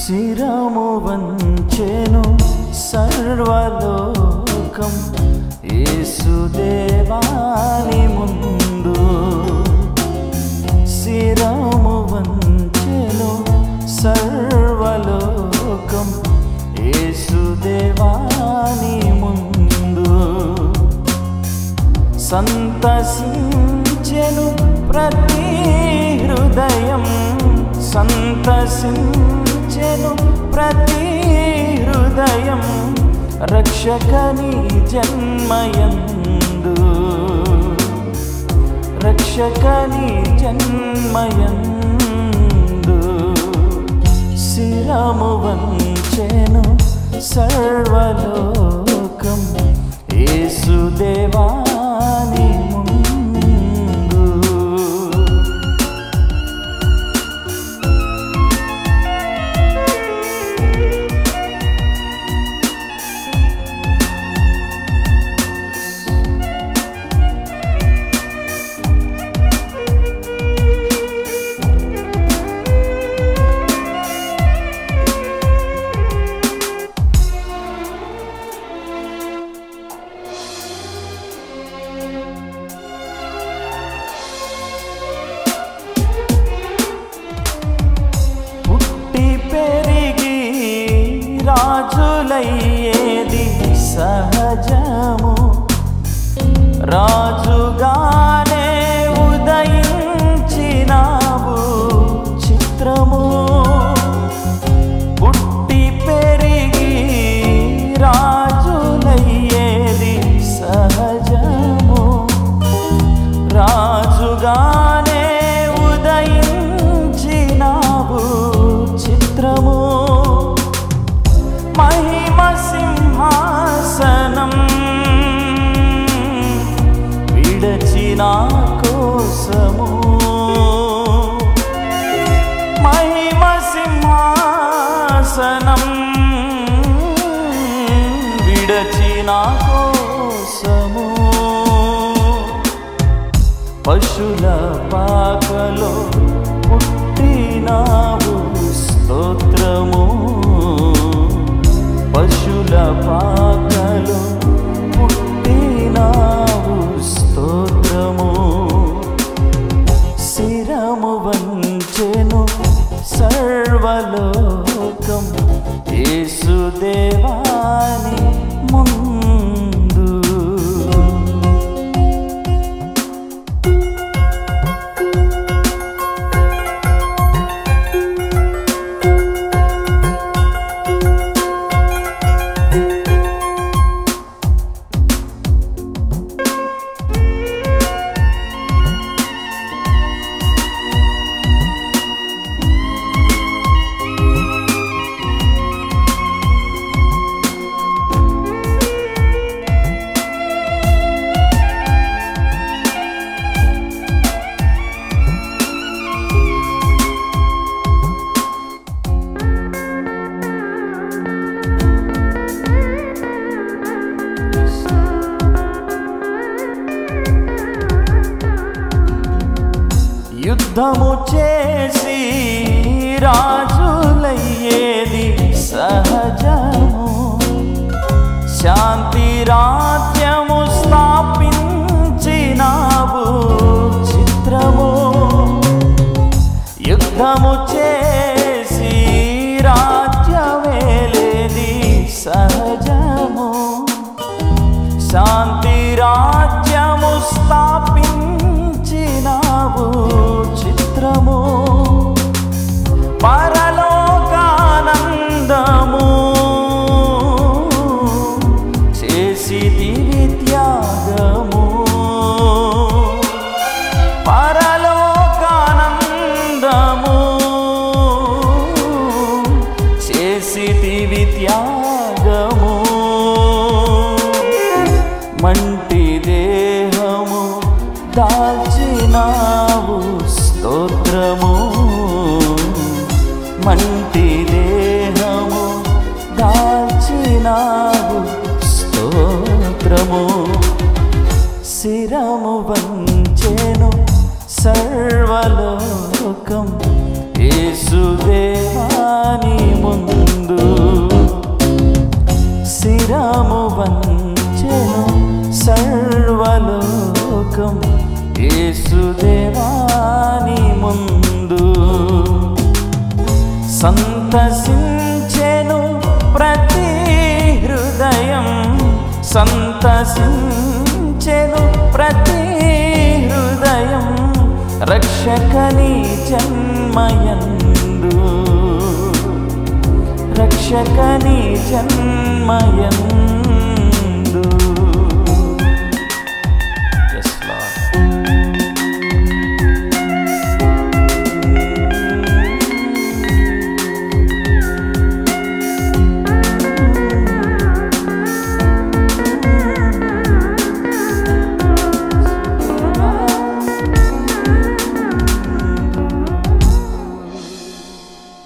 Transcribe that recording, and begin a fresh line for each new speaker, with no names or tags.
శిరము వంచెను సర్వలోకం యేసుదేవాని ముందు శిరము వంచెను సర్వలోకం యేసుదేవాని ముందు సంతసించెను ప్రతి హృదయం సంతసించెను ప్రతి హృదయం రక్షకని జన్మయందు రక్షకని జన్మయందు శిరము వంచెను సర్వలోకం యేసుదేవాని ముందు పుట్టి పెరిగి రాజులయ్యేది సహజము రాజుగానే ఉదయించినావు చిత్రము పుట్టి పెరిగి రాజులయ్యేది సహజము రాజుగానే ఉదయించినావు చిత్రము మహిమ సింహాసనం విడచిన కోసము మహిమ సింహాసనం విడచిన కోసము పశుల పాకలో పుట్టినావు స్తోత్రము పశుల పాకలో పుట్టినావు స్తోత్రము శిరము వంచెను సర్వలోకం యేసుదేవాని ముందు యుద్ధము చేసి రాజులయ్యేది సహజము శాంతి రాజ్యము స్థాపించినావు చిత్రము యుద్ధము చేసి రాజ్యమేలేది సహజము శాంతి రాజ్యము స్థాపించినావు చిత్రము పరలోకానందము చేసి దివి త్యాగము పరలోకానందము చేసి దివి త్యాగము మంటి దేహము దాల్చినావు స్తోత్రము మంటి దేహము దాల్చినావు స్తోత్రము శిరము వంచెను సర్వలోకం యేసుదేవాని ముందు శిరము వంచెను సర్వలోకం యేసుదేవాని ముందు సంతసించెను ప్రతి హృదయం సంతసించెను ప్రతి హృదయం రక్షకని జన్మయందు రక్షకని జన్మయందు